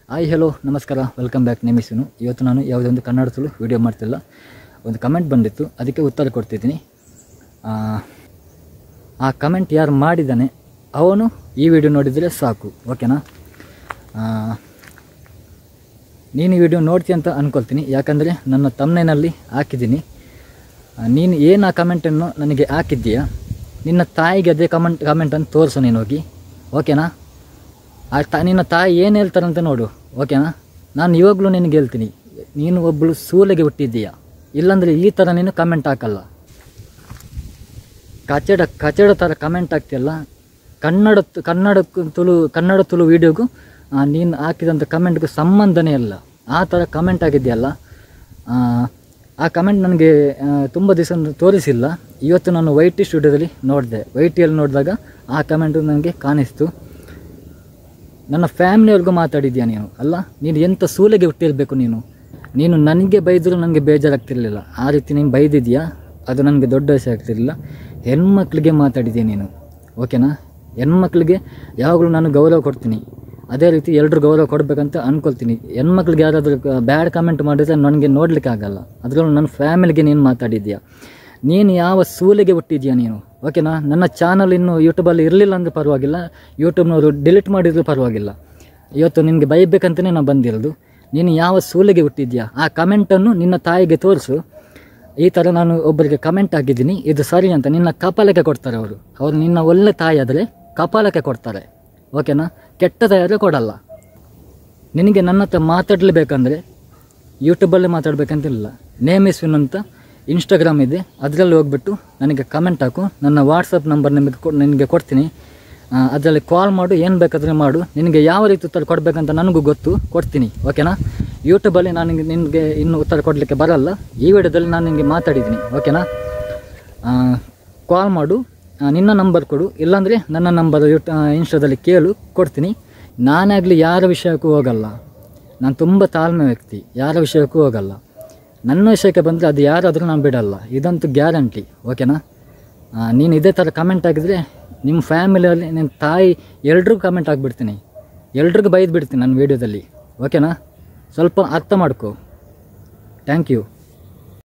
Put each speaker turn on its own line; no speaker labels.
hi hello ನಮಸ್ಕಾರ welcome back ನೇಮಿಸುನು ಇವತ್ತು ನಾನು ಯಾವುದೇ ಒಂದು ಕನ್ನಡ ತುಳು ವೀಡಿಯೋ ಮಾಡ್ತಿಲ್ಲ ಒಂದು ಕಮೆಂಟ್ ಬಂದಿತ್ತು ಅದಕ್ಕೆ ಉತ್ತರ ಕೊಡ್ತಿದ್ದೀನಿ ಆ, ಆ ಕಮೆಂಟ್ ಯಾರು ಮಾಡಿದ್ದಾನೆ ಅವನು ಈ ವಿಡಿಯೋ ನೋಡಿದರೆ ಸಾಕು ಓಕೆನಾ ಆ, ನೀನು ಈ ವಿಡಿಯೋ ನೋಡ್ತೀಯ ಅಂತ ಅಂದ್ಕೊಳ್ತೀನಿ ಯಾಕಂದರೆ ನನ್ನ ತಮ್ಮನೇನಲ್ಲಿ ಹಾಕಿದ್ದೀನಿ ಆ, ನೀನು ಏನು ಆ ಕಮೆಂಟನ್ನು ನನಗೆ ಹಾಕಿದ್ದೀಯಾ ನಿನ್ನ ತಾಯಿಗೆ ಅದೇ ಕಮೆಂಟ್ ಕಮೆಂಟನ್ನು ತೋರಿಸು ನೀನು ಹೋಗಿ ಓಕೆನಾ ಆ ತಾ ನಿನ್ನ ತಾಯಿ ಏನು ಹೇಳ್ತಾರಂತ ನೋಡು ಓಕೆನಾ ನಾನು ಇವಾಗಲೂ ನಿನಗೆ ಹೇಳ್ತೀನಿ ನೀನು ಒಬ್ಬಳು ಸೂಲೆಗೆ ಹುಟ್ಟಿದ್ದೀಯಾ ಇಲ್ಲಾಂದರೆ ಈ ಥರ ನೀನು ಕಮೆಂಟ್ ಹಾಕಲ್ಲ ಕಚಡ ಕಚಡ ಥರ ಕಮೆಂಟ್ ಹಾಕ್ತಿಯಲ್ಲ ಕನ್ನಡ ತು- ಕನ್ನಡ ಕು- ತುಳು ಕನ್ನಡ ತುಳು ವೀಡಿಯೋಗೂ ನೀನು ಹಾಕಿದಂಥ ಕಮೆಂಟ್ಗೂ ಸಂಬಂಧನೇ ಇಲ್ಲ ಆ ಥರ ಕಮೆಂಟ್ ಆಗಿದೆಯಲ್ಲ ಆ, ಆ ಕಮೆಂಟ್ ನನಗೆ ತುಂಬ ದಿವಸ ತೋರಿಸಿಲ್ಲ ಇವತ್ತು ನಾನು ವೈ ಟಿ ಸ್ಟುಡಿಯೋದಲ್ಲಿ ನೋಡಿದೆ ವೈ ಟಿಯಲ್ಲಿ ನೋಡಿದಾಗ ಆ ಕಮೆಂಟು ನನಗೆ ಕಾಣಿಸ್ತು ನನ್ನ ಫ್ಯಾಮಿಲಿಯವ್ರಿಗೂ ಮಾತಾಡಿದ್ಯಾ ನೀನು ಅಲ್ಲ ನೀನು ಎಂಥ ಸೂಲೆಗೆ ಹುಟ್ಟಿರಬೇಕು ನೀನು ನೀನು ನನಗೆ ಬೈದರೂ ನನಗೆ ಬೇಜಾರಾಗ್ತಿರ್ಲಿಲ್ಲ ಆ ರೀತಿ ನೀನು ಬೈದಿದ್ಯಾ ಅದು ನನಗೆ ದೊಡ್ಡ ವಿಷಯ ಆಗ್ತಿರಲಿಲ್ಲ ಹೆಣ್ಮಕ್ಳಿಗೆ ಮಾತಾಡಿದ್ಯಾ ನೀನು ಓಕೆನಾ ಹೆಣ್ಮಕ್ಳಿಗೆ ಯಾವಾಗಲೂ ನಾನು ಗೌರವ ಕೊಡ್ತೀನಿ ಅದೇ ರೀತಿ ಎಲ್ಲರೂ ಗೌರವ ಕೊಡಬೇಕಂತ ಅಂದ್ಕೊಳ್ತೀನಿ ಹೆಣ್ಮಕ್ಳಿಗೆ ಯಾರಾದರೂ ಬ್ಯಾಡ್ ಕಮೆಂಟ್ ಮಾಡಿದರೆ ನನಗೆ ನೋಡಲಿಕ್ಕೆ ಆಗಲ್ಲ ಅದರಲ್ಲೂ ನನ್ನ ಫ್ಯಾಮಿಲಿಗೆ ನೀನು ಮಾತಾಡಿದ್ಯಾ ನೀನು ಯಾವ ಸೂಲೆಗೆ ಹುಟ್ಟಿದ್ಯಾ ನೀನು ಓಕೆನಾ ನನ್ನ ಚಾನಲ್ ಇನ್ನು ಯೂಟ್ಯೂಬಲ್ಲಿ ಇರಲಿಲ್ಲ ಅಂದರೆ ಪರವಾಗಿಲ್ಲ ಯೂಟ್ಯೂಬ್ನವರು ಡಿಲೀಟ್ ಮಾಡಿದ್ರು ಪರವಾಗಿಲ್ಲ ಇವತ್ತು ನಿನಗೆ ಬೈಬೇಕಂತಲೇ ನಾನು ಬಂದಿರೋದು ನೀನು ಯಾವ ಸೂಲೆಗೆ ಹುಟ್ಟಿದ್ಯಾ ಆ ಕಮೆಂಟನ್ನು ನಿನ್ನ ತಾಯಿಗೆ ತೋರಿಸು ಈ ಥರ ನಾನು ಒಬ್ಬರಿಗೆ ಕಮೆಂಟ್ ಹಾಕಿದ್ದೀನಿ ಇದು ಸರಿ ಅಂತ ನಿನ್ನ ಕಪಾಲಕ್ಕೆ ಕೊಡ್ತಾರೆ ಅವರು ಅವರು ನಿನ್ನ ಒಳ್ಳೆ ತಾಯಿ ಆದರೆ ಕಪಾಲಕ್ಕೆ ಕೊಡ್ತಾರೆ ಓಕೆನಾ ಕೆಟ್ಟ ತಾಯಿ ಕೊಡಲ್ಲ ನಿನಗೆ ನನ್ನ ಹತ್ರ ಮಾತಾಡಲೇಬೇಕಂದ್ರೆ ಯೂಟ್ಯೂಬಲ್ಲೇ ಮಾತಾಡಬೇಕಂತಿಲ್ಲ ನೇಮ್ ಇಸ್ ವಿನ್ ಅಂತ ಇನ್ಸ್ಟಾಗ್ರಾಮ್ ಇದೆ ಅದರಲ್ಲಿ ಹೋಗ್ಬಿಟ್ಟು ನನಗೆ ಕಮೆಂಟ್ ಹಾಕು ನನ್ನ ವಾಟ್ಸಪ್ ನಂಬರ್ ನಿಮಗೆ ಕೊ ನಿನಗೆ ಕೊಡ್ತೀನಿ ಅದರಲ್ಲಿ ಕಾಲ್ ಮಾಡು ಏನು ಬೇಕಾದರೆ ಮಾಡು ನಿನಗೆ ಯಾವ ರೀತಿ ಉತ್ತರ ಕೊಡಬೇಕಂತ ನನಗೂ ಗೊತ್ತು ಕೊಡ್ತೀನಿ ಓಕೆನಾ ಯೂಟ್ಯೂಬಲ್ಲಿ ನಾನು ನಿನಗೆ ಇನ್ನು ಉತ್ತರ ಕೊಡಲಿಕ್ಕೆ ಬರಲ್ಲ ಈ ವಿಡಿಯೋದಲ್ಲಿ ನಾನು ನಿನಗೆ ಮಾತಾಡಿದ್ದೀನಿ ಓಕೆನಾ ಕಾಲ್ ಮಾಡು ಆ, ನಿನ್ನ ನಂಬರ್ ಕೊಡು ಇಲ್ಲಾಂದರೆ ನನ್ನ ನಂಬರ್ ಯೂಟ್ ಇನ್ಸ್ಟಾದಲ್ಲಿ ಕೇಳು ಕೊಡ್ತೀನಿ ನಾನಾಗಲಿ ಯಾರ ವಿಷಯಕ್ಕೂ ಹೋಗಲ್ಲ ನಾನು ತುಂಬ ತಾಳ್ಮೆ ವ್ಯಕ್ತಿ ಯಾರ ವಿಷಯಕ್ಕೂ ಹೋಗಲ್ಲ ನನ್ನ ವಿಷಯಕ್ಕೆ ಬಂದರೆ ಅದು ಯಾರಾದರೂ ನಾನು ಬಿಡಲ್ಲ ಇದಂತೂ ಗ್ಯಾರಂಟಿ ಓಕೆನಾ ಆ, ನೀನು ಇದೇ ಥರ ಕಮೆಂಟ್ ಹಾಕಿದರೆ ನಿಮ್ಮ ಫ್ಯಾಮಿಲಿಯಲ್ಲಿ ನಿನ್ನ ತಾಯಿ ಎಲ್ರಿಗೂ ಕಮೆಂಟ್ ಆಗಿಬಿಡ್ತೀನಿ ಎಲ್ರಿಗೂ ಬೈದು ಬಿಡ್ತೀನಿ ನನ್ನ ವೀಡಿಯೋದಲ್ಲಿ ಓಕೆನಾ ಸ್ವಲ್ಪ ಅರ್ಥ ಮಾಡ್ಕೊ ಥ್ಯಾಂಕ್ ಯು